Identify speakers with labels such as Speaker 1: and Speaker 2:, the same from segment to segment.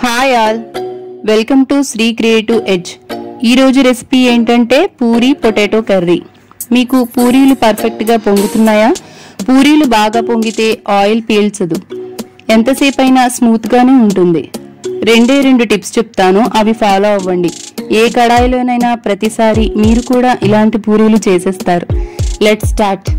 Speaker 1: hi all welcome to Sri creative edge ఈరోజు recipe ఏంటంటే puri potato curry మీకు పూరీలు పర్ఫెక్ట్గా పొంగుతున్నాయా పూరీలు బాగా పొంగితే ఆయిల్ పీల్చదు ఎంతసేపు అయినా స్మూత్గానే ఉంటుంది రెండే రెండు టిప్స్ చెప్తాను అవి ఫాలో అవ్వండి ఏ కడాయిలోనైనా ప్రతిసారి మీరు కూడా ఇలాంటి పూరీలు చేసేస్తారు లెట్ స్టార్ట్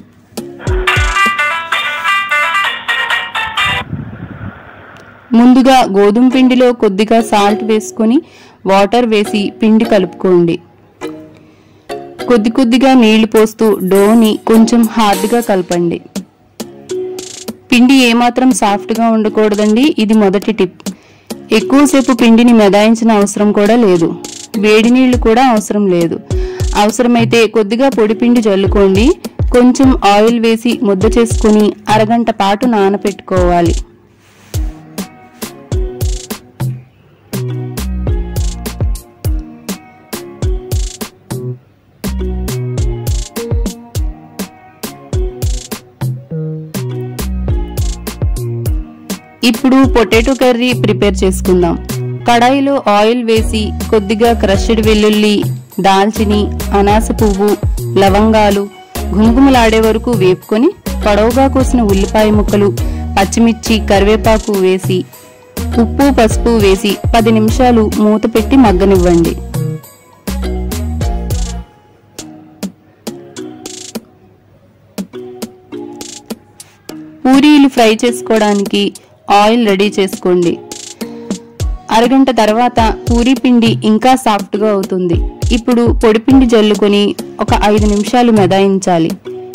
Speaker 1: ముందుగా గోధుమ పిండిలో కొద్దిగా సాల్ట్ వేసుకొని వాటర్ వేసి పిండి కలుపుకోండి కొద్ది కొద్దిగా నీళ్లు పోస్తూ డోని కొంచెం హార్డ్గా కలపండి పిండి ఏమాత్రం సాఫ్ట్గా ఉండకూడదండి ఇది మొదటి టిప్ ఎక్కువసేపు పిండిని మెదాయించిన అవసరం కూడా లేదు వేడి నీళ్లు కూడా అవసరం లేదు అవసరమైతే కొద్దిగా పొడి పిండి జల్లుకోండి కొంచెం ఆయిల్ వేసి ముద్ద చేసుకుని అరగంట పాటు నానపెట్టుకోవాలి ఇప్పుడు పొటాటో కర్రీ ప్రిపేర్ చేసుకుందాం కడాయిలో ఆయిల్ వేసి కొద్దిగా క్రష్డ్ వెల్లుల్లి దాల్చిని అనాస పువ్వు లవంగాలు గుమగుమలాడే వరకు వేపుకొని పొడవుగా కోసిన ఉల్లిపాయ ముక్కలు పచ్చిమిర్చి కరివేపాకు వేసి ఉప్పు పసుపు వేసి పది నిమిషాలు మూత పెట్టి మగ్గనివ్వండి పూరీలు ఫ్రై చేసుకోవడానికి ఆయిల్ రెడీ చేసుకోండి అరగంట తర్వాత పూరీ పిండి ఇంకా సాఫ్ట్గా అవుతుంది ఇప్పుడు పొడిపిండి జల్లుకొని ఒక ఐదు నిమిషాలు మెదాయించాలి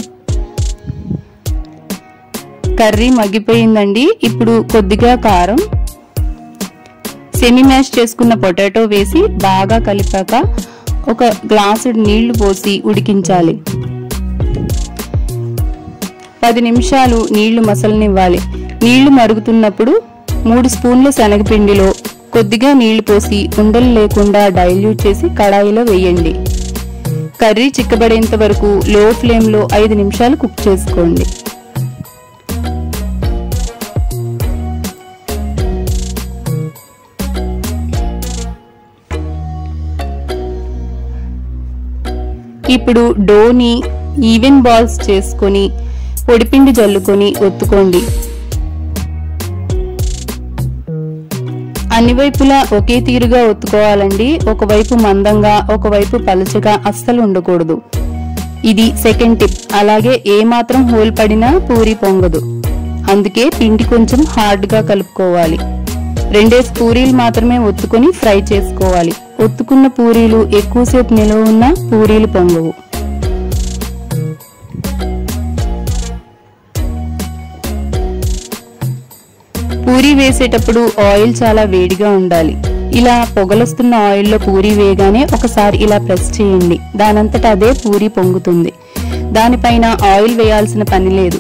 Speaker 1: కర్రీ మగ్గిపోయిందండి ఇప్పుడు కొద్దిగా కారం సెమీ మ్యాష్ చేసుకున్న పొటాటో వేసి బాగా కలిపాక ఒక గ్లాసుడు నీళ్లు పోసి ఉడికించాలి పది నిమిషాలు నీళ్లు మసలనివ్వాలి నీళ్లు మరుగుతున్నప్పుడు మూడు స్పూన్ల శనగపిండిలో కొద్దిగా నీళ్లు పోసి ఉండలు లేకుండా డైల్యూట్ చేసి కడాయిలో వేయండి కర్రీ చిక్కబడేంత వరకు లో ఫ్లేమ్లో ఐదు నిమిషాలు కుక్ చేసుకోండి ఇప్పుడు డోని ఈవెన్ బాల్స్ చేసుకొని పొడిపిండి జల్లుకొని ఒత్తుకోండి అన్ని వైపులా ఒకే తీరుగా ఒత్తుకోవాలండి ఒకవైపు మందంగా ఒకవైపు పలచగా అస్సలు ఉండకూడదు ఇది సెకండ్ టిప్ అలాగే ఏ మాత్రం హోల్ పడినా పూరి పొంగదు అందుకే పిండి కొంచెం హార్డ్గా కలుపుకోవాలి రెండేసి పూరీలు మాత్రమే ఒత్తుకొని ఫ్రై చేసుకోవాలి ఒత్తుకున్న పూరీలు ఎక్కువసేపు నిలవ ఉన్న పూరీలు పొంగవు పూరీ వేసేటప్పుడు ఆయిల్ చాలా వేడిగా ఉండాలి ఇలా పొగలొస్తున్న ఆయిల్లో పూరీ వేయగానే ఒకసారి ఇలా ప్రెస్ చేయండి దానంతట అదే పూరీ పొంగుతుంది దానిపైన ఆయిల్ వేయాల్సిన పని లేదు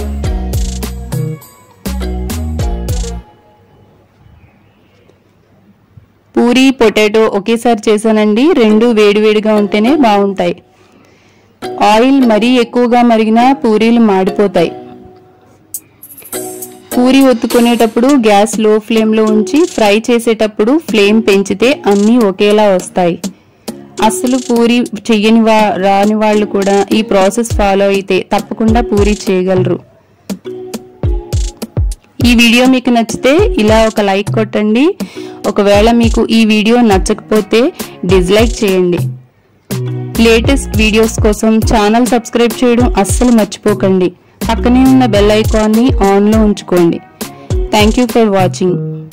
Speaker 1: పూరీ పొటాటో ఒకేసారి చేశానండి రెండు వేడివేడిగా ఉంటేనే బాగుంటాయి ఆయిల్ మరీ ఎక్కువగా మరిగినా పూరీలు మాడిపోతాయి పూరి ఒత్తుకునేటప్పుడు గ్యాస్ లో ఫ్లేమ్లో ఉంచి ఫ్రై చేసేటప్పుడు ఫ్లేమ్ పెంచితే అన్నీ ఒకేలా వస్తాయి అసలు పూరి చెయ్యని వా రాని వాళ్ళు కూడా ఈ ప్రాసెస్ ఫాలో అయితే తప్పకుండా పూరి చేయగలరు ఈ వీడియో మీకు నచ్చితే ఇలా ఒక లైక్ కొట్టండి ఒకవేళ మీకు ఈ వీడియో నచ్చకపోతే డిస్లైక్ చేయండి లేటెస్ట్ వీడియోస్ కోసం ఛానల్ సబ్స్క్రైబ్ చేయడం అస్సలు మర్చిపోకండి పక్కనే ఉన్న బెల్ ఐకాన్ని ఆన్లో ఉంచుకోండి థ్యాంక్ యూ ఫర్ వాచింగ్